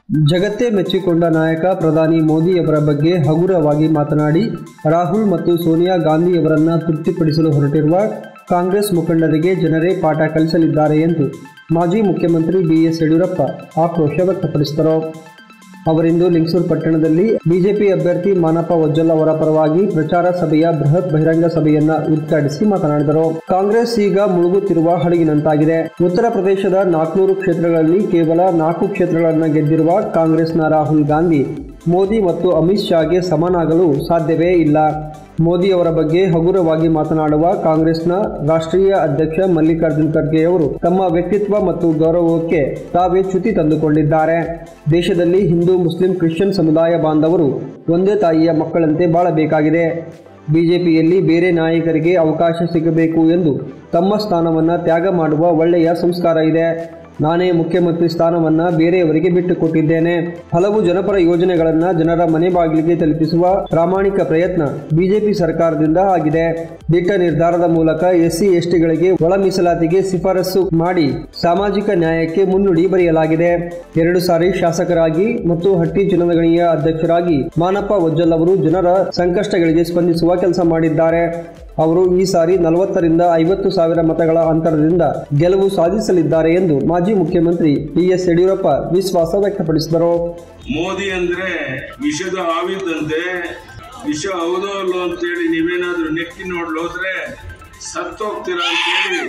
ಜಗತ್ತೇ ಮೆಚ್ಚಿಕೊಂಡ ನಾಯಕ ಪ್ರಧಾನಿ ಮೋದಿಯವರ ಬಗ್ಗೆ ಹಗುರವಾಗಿ ಮಾತನಾಡಿ ರಾಹುಲ್ ಮತ್ತು ಸೋನಿಯಾ ಗಾಂಧಿಯವರನ್ನ ತೃಪ್ತಿಪಡಿಸಲು ಹೊರಟಿರುವ ಕಾಂಗ್ರೆಸ್ ಮುಖಂಡರಿಗೆ ಜನರೇ ಪಾಠ ಕಲಿಸಲಿದ್ದಾರೆ ಎಂದು ಮಾಜಿ ಮುಖ್ಯಮಂತ್ರಿ ಬಿಎಸ್ ಯಡಿಯೂರಪ್ಪ ಆಕ್ರೋಶ ವ್ಯಕ್ತಪಡಿಸಿದರು ಅವರಿಂದು ಲಿಂಗಸೂರು ಪಟ್ಟಣದಲ್ಲಿ ಬಿಜೆಪಿ ಅಭ್ಯರ್ಥಿ ಮಾನಪ್ಪ ವಜ್ಜಲ್ ಅವರ ಪರವಾಗಿ ಪ್ರಚಾರ ಸಭೆಯ ಬೃಹತ್ ಬಹಿರಂಗ ಸಭೆಯನ್ನ ಉದ್ಘಾಟಿಸಿ ಮಾತನಾಡಿದರು ಕಾಂಗ್ರೆಸ್ ಈಗ ಮುಳುಗುತ್ತಿರುವ ಹಡಗಿನಂತಾಗಿದೆ ಉತ್ತರ ಪ್ರದೇಶದ ನಾಲ್ಕುನೂರು ಕ್ಷೇತ್ರಗಳಲ್ಲಿ ಕೇವಲ ನಾಲ್ಕು ಕ್ಷೇತ್ರಗಳನ್ನು ಗೆದ್ದಿರುವ ಕಾಂಗ್ರೆಸ್ನ ರಾಹುಲ್ ಗಾಂಧಿ ಮೋದಿ ಮತ್ತು ಅಮಿತ್ ಶಾಗೆ ಸಮನಾಗಲು ಸಾಧ್ಯವೇ ಇಲ್ಲ ಮೋದಿ ಅವರ ಬಗ್ಗೆ ಹಗುರವಾಗಿ ಮಾತನಾಡುವ ಕಾಂಗ್ರೆಸ್ನ ರಾಷ್ಟ್ರೀಯ ಅಧ್ಯಕ್ಷ ಮಲ್ಲಿಕಾರ್ಜುನ್ ಖರ್ಗೆ ಅವರು ತಮ್ಮ ವ್ಯಕ್ತಿತ್ವ ಮತ್ತು ಗೌರವಕ್ಕೆ ತಾವೇ ಚ್ಯುತಿ ತಂದುಕೊಂಡಿದ್ದಾರೆ ದೇಶದಲ್ಲಿ ಹಿಂದೂ ಮುಸ್ಲಿಂ ಕ್ರಿಶ್ಚಿಯನ್ ಸಮುದಾಯ ಬಾಂಧವರು ಒಂದೇ ತಾಯಿಯ ಮಕ್ಕಳಂತೆ ಬಾಳಬೇಕಾಗಿದೆ ಬಿಜೆಪಿಯಲ್ಲಿ ಬೇರೆ ನಾಯಕರಿಗೆ ಅವಕಾಶ ಸಿಗಬೇಕು ಎಂದು ತಮ್ಮ ಸ್ಥಾನವನ್ನು ತ್ಯಾಗ ಮಾಡುವ ಒಳ್ಳೆಯ ಸಂಸ್ಕಾರ ಇದೆ ನಾನೇ ಮುಖ್ಯಮಂತ್ರಿ ಸ್ಥಾನವನ್ನ ಬೇರೆಯವರಿಗೆ ಬಿಟ್ಟುಕೊಟ್ಟಿದ್ದೇನೆ ಹಲವು ಜನಪರ ಯೋಜನೆಗಳನ್ನ ಜನರ ಮನೆ ಬಾಗಿಲಿಗೆ ತಲುಪಿಸುವ ಪ್ರಾಮಾಣಿಕ ಪ್ರಯತ್ನ ಬಿಜೆಪಿ ಸರ್ಕಾರದಿಂದ ಆಗಿದೆ ದಿಟ್ಟ ನಿರ್ಧಾರದ ಮೂಲಕ ಎಸ್ಸಿ ಎಸ್ಟಿಗಳಿಗೆ ಒಳ ಮೀಸಲಾತಿಗೆ ಶಿಫಾರಸು ಮಾಡಿ ಸಾಮಾಜಿಕ ನ್ಯಾಯಕ್ಕೆ ಮುನ್ನುಡಿ ಬರೆಯಲಾಗಿದೆ ಎರಡು ಸಾರಿ ಶಾಸಕರಾಗಿ ಮತ್ತು ಹಟ್ಟಿ ಚುನಾವಣೆಯ ಅಧ್ಯಕ್ಷರಾಗಿ ಮಾನಪ್ಪ ವಜ್ಜಲ್ ಅವರು ಜನರ ಸಂಕಷ್ಟಗಳಿಗೆ ಸ್ಪಂದಿಸುವ ಕೆಲಸ ಮಾಡಿದ್ದಾರೆ ಅವರು ಈ ಸಾರಿ ನಲವತ್ತರಿಂದ ಐವತ್ತು ಸಾವಿರ ಮತಗಳ ಅಂತರದಿಂದ ಗೆಲುವು ಸಾಧಿಸಲಿದ್ದಾರೆ ಎಂದು ಮಾಜಿ ಮುಖ್ಯಮಂತ್ರಿ ಬಿಎಸ್ ಯಡಿಯೂರಪ್ಪ ವಿಶ್ವಾಸ ವ್ಯಕ್ತಪಡಿಸಿದರು ಮೋದಿ ಅಂದ್ರೆ ವಿಷದ ಆವಿದ್ದಂತೆ ವಿಷ ಹೌದೋ ಅಲ್ಲೋ ಅಂತೇಳಿ ನೀವೇನಾದ್ರೂ ನೆಕ್ಕಿ ನೋಡ್ಲು ಹೋದ್ರೆ ಸತ್ತೋಗ್ತೀರಾ ಅಂತೇಳಿ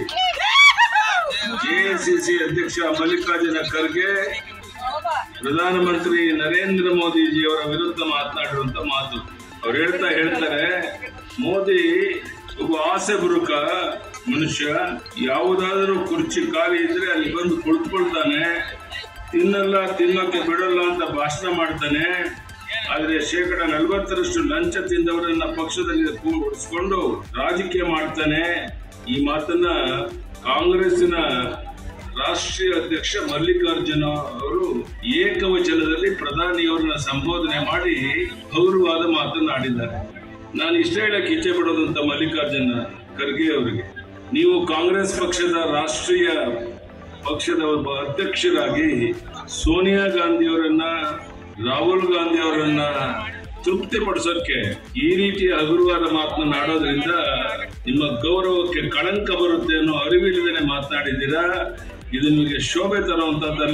ಎಐಸಿಸಿ ಅಧ್ಯಕ್ಷ ಮಲ್ಲಿಕಾರ್ಜುನ ಖರ್ಗೆ ಪ್ರಧಾನಮಂತ್ರಿ ನರೇಂದ್ರ ಮೋದಿಜಿಯವರ ವಿರುದ್ಧ ಮಾತನಾಡಿರುವಂತ ಮಾತು ಅವ್ರು ಹೇಳ್ತಾ ಹೇಳ್ತಾರೆ ಮೋದಿ ಒಬ್ಬ ಆಸೆ ಬುರುಕ ಮನುಷ್ಯ ಯಾವುದಾದ್ರೂ ಕುರ್ಚಿ ಖಾಲಿ ಇದ್ರೆ ಅಲ್ಲಿ ಬಂದು ಕುಳಿತುಕೊಳ್ತಾನೆ ತಿನ್ನಲ್ಲ ತಿನ್ನೋಕೆ ಬಿಡಲ್ಲ ಅಂತ ಭಾಷಣ ಮಾಡ್ತಾನೆ ಆದ್ರೆ ಶೇಕಡ ನಲವತ್ತರಷ್ಟು ಲಂಚ ತಿಂದವರನ್ನ ಪಕ್ಷದಲ್ಲಿ ಕೂಡಿಸ್ಕೊಂಡು ರಾಜಕೀಯ ಮಾಡ್ತಾನೆ ಈ ಮಾತನ್ನ ಕಾಂಗ್ರೆಸ್ಸಿನ ರಾಷ್ಟ್ರೀಯ ಅಧ್ಯಕ್ಷ ಮಲ್ಲಿಕಾರ್ಜುನ ಅವರು ಏಕವಚನದಲ್ಲಿ ಪ್ರಧಾನಿಯವರನ್ನ ಸಂಬೋಧನೆ ಮಾಡಿ ಗೌರವಾದ ಮಾತನ್ನ ಆಡಿದ್ದಾರೆ ನಾನು ಇಷ್ಟ ಹೇಳಕ್ ಇಚ್ಛೆ ಪಡೋದಂತ ಮಲ್ಲಿಕಾರ್ಜುನ ಖರ್ಗೆ ಅವರಿಗೆ ನೀವು ಕಾಂಗ್ರೆಸ್ ಪಕ್ಷದ ರಾಷ್ಟ್ರೀಯ ಪಕ್ಷದ ಒಬ್ಬ ಅಧ್ಯಕ್ಷರಾಗಿ ಸೋನಿಯಾ ಗಾಂಧಿಯವರನ್ನ ರಾಹುಲ್ ಗಾಂಧಿ ಅವರನ್ನ ತೃಪ್ತಿಪಡಿಸೋಕೆ ಈ ರೀತಿಯ ಹಗುರವಾದ ಮಾತನ್ನ ಆಡೋದ್ರಿಂದ ನಿಮ್ಮ ಗೌರವಕ್ಕೆ ಕಳಂಕ ಬರುತ್ತೆ ಅನ್ನೋ ಅರಿವಿಲ್ಲದೇನೆ ಮಾತನಾಡಿದ್ದೀರಾ ಇದು ನಿಮಗೆ ಶೋಭೆ ತರುವಂತದ್ದಲ್ಲ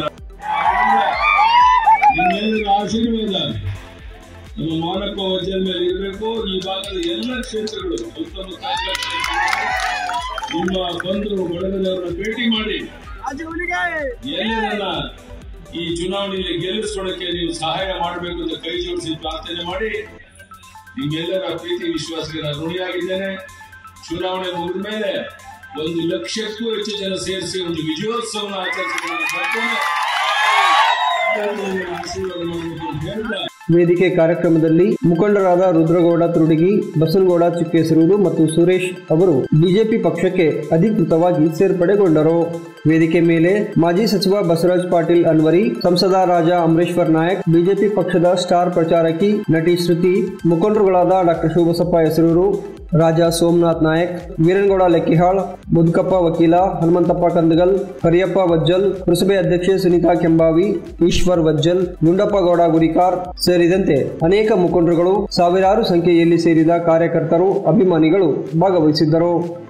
ನಿಮ್ಮೆಲ್ಲರ ಆಶೀರ್ವಾದ ನಮ್ಮ ಮಾನಪ್ಪ ವಜ್ಜಲ್ ಮೇಲೆ ಇರಬೇಕು ಈ ಭಾಗದ ಎಲ್ಲ ಕ್ಷೇತ್ರಗಳು ಸುತ್ತಮುತ್ತ ಎಲ್ಲ ಕ್ಷೇತ್ರಗಳು ನಿಮ್ಮ ಬಂಧು ಬಳಗದವರನ್ನ ಭೇಟಿ ಮಾಡಿ ಎಲ್ಲರನ್ನ ಈ ಚುನಾವಣೆಯಲ್ಲಿ ಗೆಲ್ಲಿಸ್ಕೊಳ್ಳಕ್ಕೆ ನೀವು ಸಹಾಯ ಮಾಡಬೇಕು ಅಂತ ಕೈ ಜೋಡಿಸಿ ಪ್ರಾರ್ಥನೆ ಮಾಡಿ ನಿಮ್ಮೆಲ್ಲರ ಪ್ರೀತಿ ವಿಶ್ವಾಸಕ್ಕೆ ನಾನು ಋಣಿಯಾಗಿದ್ದೇನೆ ಚುನಾವಣೆ ಮುಗಿದ ಮೇಲೆ ಒಂದು ಲಕ್ಷಕ್ಕೂ ಹೆಚ್ಚು ಜನ ಸೇರಿಸಿ ಒಂದು ವಿಜಯೋತ್ಸವನ ಆಚರಿಸಿಕೊಂಡು ಬರ್ತೇನೆ ಆಶೀರ್ವಾದ ಮಾಡಬೇಕು ಅಂತ ಹೇಳ್ತಾ ವೇದಿಕೆ ಕಾರ್ಯಕ್ರಮದಲ್ಲಿ ಮುಖಂಡರಾದ ರುದ್ರಗೌಡ ತುರುಡಿಗಿ ಬಸನಗೌಡ ಚಿಕ್ಕೇಸರೂರು ಮತ್ತು ಸುರೇಶ್ ಅವರು ಬಿಜೆಪಿ ಪಕ್ಷಕ್ಕೆ ಅಧಿಕೃತವಾಗಿ ಸೇರ್ಪಡೆಗೊಂಡರು ವೇದಿಕೆ ಮೇಲೆ ಮಾಜಿ ಸಚಿವ ಬಸವರಾಜ್ ಪಾಟೀಲ್ ಅನ್ವರಿ ಸಂಸದ ರಾಜ ಅಮರೇಶ್ವರ್ ನಾಯಕ್ ಬಿಜೆಪಿ ಪಕ್ಷದ ಸ್ಟಾರ್ ಪ್ರಚಾರಕಿ ನಟಿ ಶ್ರುತಿ ಮುಖಂಡರುಗಳಾದ ಡಾಕ್ಟರ್ ಶಿವಬಸಪ್ಪ ಹೆಸರೂರು ರಾಜ ಸೋಮನಾಥ್ ನಾಯಕ್ ವೀರನಗೌಡ ಲೆಕ್ಕಿಹಾಳ್ ಮುದ್ಕಪ್ಪ ವಕೀಲ ಹನುಮಂತಪ್ಪ ಕಂದಗಲ್ ಕರಿಯಪ್ಪ ವಜ್ಜಲ್ ಪುರಸಭೆ ಅಧ್ಯಕ್ಷೆ ಸುನೀತಾ ಕೆಂಬಾವಿ ಈಶ್ವರ್ ವಜ್ಜಲ್ ಗುಂಡಪ್ಪ ಗೌಡ ಗುರಿಕಾರ್ ಸೇರಿದಂತೆ ಅನೇಕ ಮುಖಂಡರುಗಳು ಸಾವಿರಾರು ಸಂಖ್ಯೆಯಲ್ಲಿ ಸೇರಿದ ಕಾರ್ಯಕರ್ತರು ಅಭಿಮಾನಿಗಳು ಭಾಗವಹಿಸಿದ್ದರು